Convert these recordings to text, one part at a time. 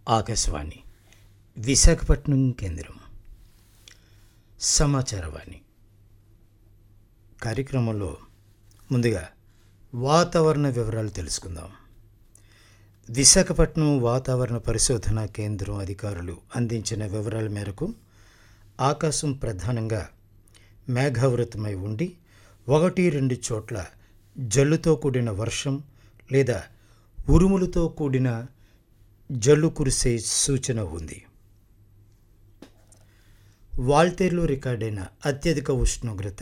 ఆకాశవాణి విశాఖపట్నం కేంద్రం సమాచారవాణి కార్యక్రమంలో ముందుగా వాతావరణ వివరాలు తెలుసుకుందాం విశాఖపట్నం వాతావరణ పరిశోధన కేంద్రం అధికారులు అందించిన వివరాల మేరకు ఆకాశం ప్రధానంగా మేఘావృతమై ఉండి ఒకటి రెండు చోట్ల జల్లుతో కూడిన వర్షం లేదా ఉరుములతో కూడిన జల్లు కురిసే సూచన ఉంది వాల్తేరులో రికార్డైన అత్యధిక ఉష్ణోగ్రత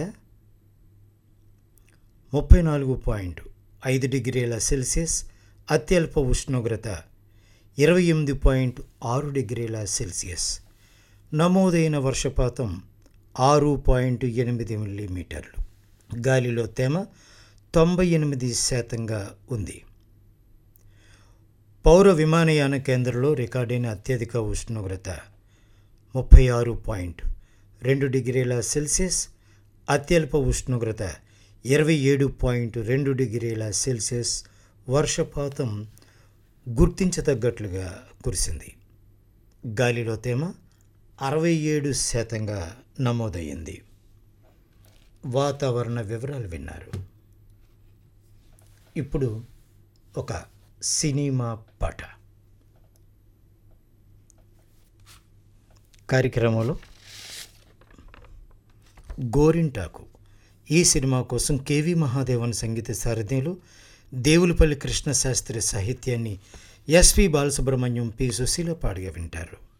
ముప్పై నాలుగు పాయింట్ ఐదు డిగ్రీల సెల్సియస్ అత్యల్ప ఉష్ణోగ్రత ఇరవై ఎనిమిది పాయింట్ ఆరు డిగ్రీల సెల్సియస్ నమోదైన వర్షపాతం ఆరు పాయింట్ ఎనిమిది మిల్లీమీటర్లు గాలిలో తేమ తొంభై ఎనిమిది శాతంగా ఉంది పౌర విమానయాన కేంద్రంలో రికార్డైన అత్యధిక ఉష్ణోగ్రత ముప్పై ఆరు పాయింట్ రెండు డిగ్రీల సెల్సియస్ అత్యల్ప ఉష్ణోగ్రత ఇరవై ఏడు పాయింట్ రెండు డిగ్రీల సెల్సియస్ వర్షపాతం గుర్తించదగ్గట్లుగా కురిసింది గాలిలో తేమ అరవై ఏడు శాతంగా నమోదయ్యింది వాతావరణ వివరాలు విన్నారు ఇప్పుడు ఒక సినిమా పాట కార్యక్రమంలో గోరింటాకు ఈ సినిమా కోసం కేవి మహాదేవన్ సంగీత సారథ్యంలో దేవులపల్లి కృష్ణశాస్త్రి సాహిత్యాన్ని ఎస్పి బాలసుబ్రహ్మణ్యం పి సుశీల పాడిగా వింటారు